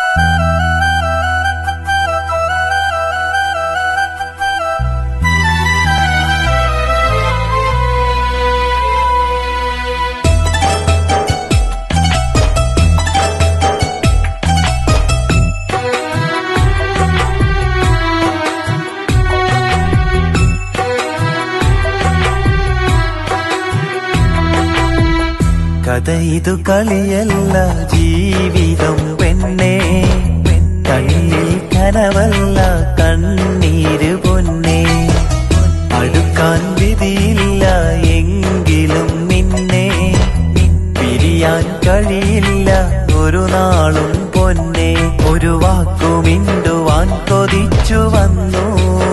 കഥ ഇതു കളിയല്ല ജീവിതം പെണ്ണേ കണ്ണിൽ കനവല്ല കണ്ണീര് പൊന്നേ അടുക്കാൻ വിധിയില്ല എങ്കിലും നിന്നെ പിരിയാൻ കഴിയില്ല ഒരു നാളും പൊന്നെ ഒരു വാക്കുമിണ്ടുവാൻ കൊതിച്ചു വന്നു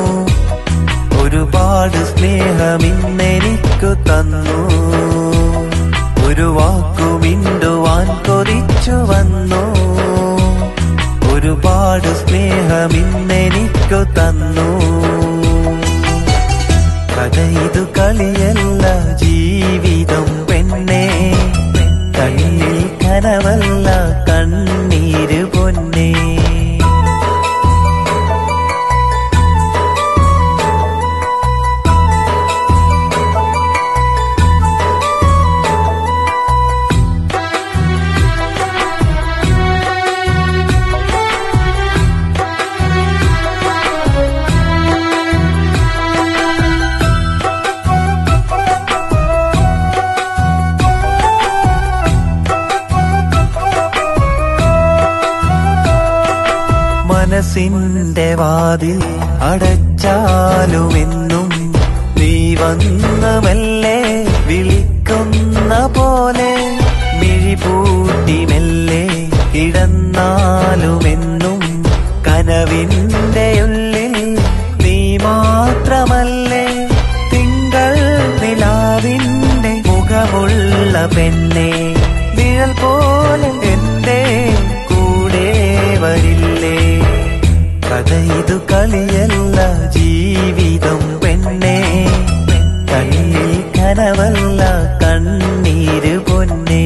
ഒരുപാട് സ്നേഹമിന്നെനിക്കു തന്നു ഒരു വാക്കുമിണ്ടുവാൻ കൊതിച്ചു വന്നു ഒരുപാട് സ്നേഹമിന്നെനിക്കു തന്നു കഥ ഇതു കളിയല്ല ജീവിതം പെണ്ണേ കണ്ണിൽ കനവല്ല കണ്ണീര് പൊന്നേ മനസ്സിന്റെ വാതിൽ അടച്ചാലുമെന്നും നീ വന്ന് മെല്ലെ വിളിക്കുന്ന പോലെ മിഴിപൂട്ടി മെല്ലെ കിടന്നാലുമെന്നും കനവിന്റെ ഉള്ളിൽ നീ മാത്രമല്ലേ തിങ്കൾ നിലാവിന്റെ മുഖമുള്ള പെണ്ണെ നിഴൽ പോലെ എന്റെ കൂടെ വരില്ലേ കഥ ഇതു കളിയല്ല ജീവിതം പെണ്ണേ കണ്ണിൽ കനവല്ല കണ്ണീര് പൊന്നേ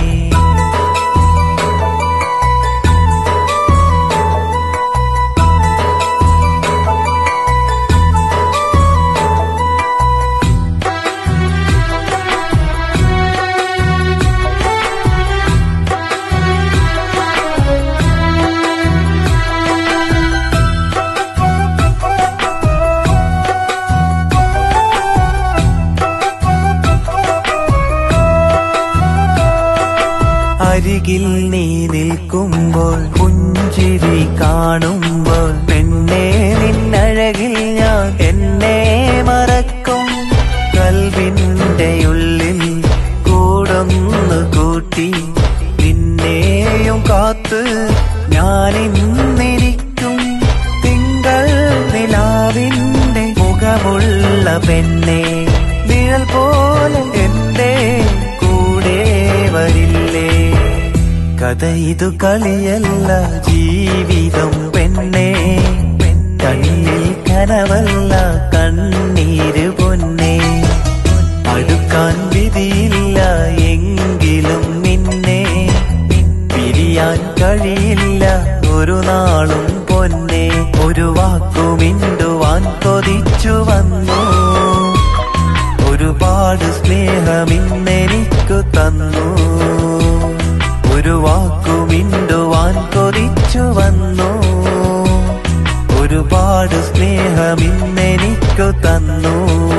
അരികിൽ നീ നിൽക്കുമ്പോൾ പുഞ്ചിരി കാണുമ്പോൾ പെണ്ണെ നിന്നഴകിൽ ഞാൻ എന്നെ മറക്കും കൽവിന്റെ ഉള്ളിൽ കൂടൊന്നു കൂട്ടി നിന്നെയും കാത്ത് ഞാനിന്നിരിക്കും തിങ്കൾ നിലാവിന്റെ മുഖമുള്ള പെണ്ണെ നിഴൽ പോലെ എന്റെ കൂടെ വരില്ലേ കഥ ഇതു കളിയല്ല ജീവിതം പെണ്ണേ കണ്ണിൽ കനവല്ല കണ്ണീര് പൊന്നേ അടുക്കാൻ വിധിയില്ല എങ്കിലും നിന്നെ പിരിയാൻ കഴിയില്ല ഒരു നാളും പൊന്നെ ഒരു വാക്കുമിണ്ടുവാൻ കൊതിച്ചു വന്നു ഒരുപാട് സ്നേഹമിന്നെനിക്കു തന്നു ഒരു വാക്കുമിണ്ടുവാൻ കൊതിച്ചു വന്നു ഒരുപാട് സ്നേഹമിന്നെനിക്കു തന്നു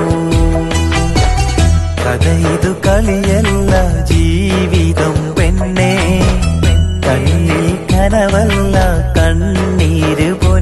കഥ ഇതു കളിയല്ല ജീവിതം പെണ്ണേ കണ്ണിൽ കനവല്ല കണ്ണീര് പൊന്നേ